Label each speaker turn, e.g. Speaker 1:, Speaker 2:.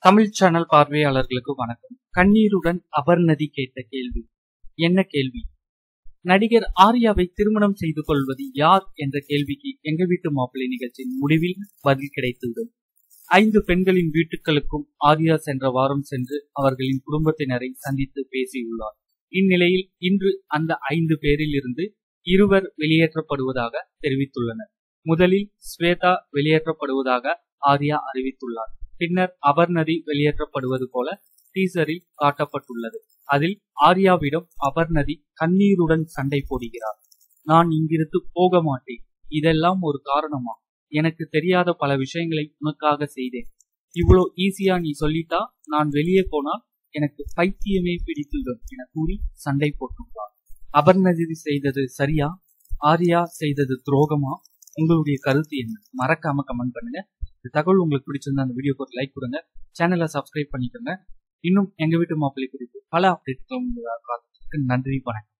Speaker 1: Tamil channel பார்வையாளர்களுக்கு வணக்கம் கண்ணீருடன் அபர்ணதி கேட்ட கேள்வி என்ன கேள்வி நடிகர் ஆர்யாவை திருமணம் செய்து கொள்வது யார் என்ற கேள்விக்கு எங்க வீட்டு மாப்பிள்ளை நிகழ்ச்சியின் முடிவில் பதில் கிடைத்தது ஐந்து பெண்களின் வீட்டுகளுக்கும் ஆர்யா சென்ற வாரம் சென்று அவர்களின் குடும்பத்தினரை சந்தித்து பேசியுள்ளார் இந்நிலையில் இன்று அந்த ஐந்து பேரில் இருந்து இருவர் வெளியேற்றப்படுவதாக தெரிவித்துள்ளனர் முதலில் ஸ்வேதா வெளியேற்றப்படுவதாக ஆர்யா அறிவித்துள்ளார் பின்னர் அபர்ணதி வெளியேற்றப்படுவது போல டீசரில் காட்டப்பட்டுள்ளது அதில் ஆர்யாவிடம் அபர்ணதி கண்ணீருடன் சண்டை போடுகிறார் நான் இங்கிருந்து போக மாட்டேன் இதெல்லாம் ஒரு காரணமா எனக்கு தெரியாத பல விஷயங்களை உனக்காக செய்தேன் இவ்வளோ ஈஸியா நீ சொல்லிட்டா நான் வெளியே போனால் எனக்கு பைத்தியமே பிடித்துள்ளது என கூறி சண்டை போட்டுள்ளார் அபர்ணதி செய்தது சரியா ஆர்யா செய்தது துரோகமா உங்களுடைய கருத்து என்ன மறக்காம கமெண்ட் பண்ணுங்க இந்த தகவல் உங்களுக்கு பிடிச்சிருந்தா அந்த வீடியோக்கு ஒரு லைக் கொடுங்க சேனலை சப்ஸ்கிரைப் பண்ணிக்கோங்க இன்னும் எங்க வீட்டு மாப்பிள்ளை குறித்து பல அப்டேட்கள் உங்களுக்கு நன்றி வணக்கம்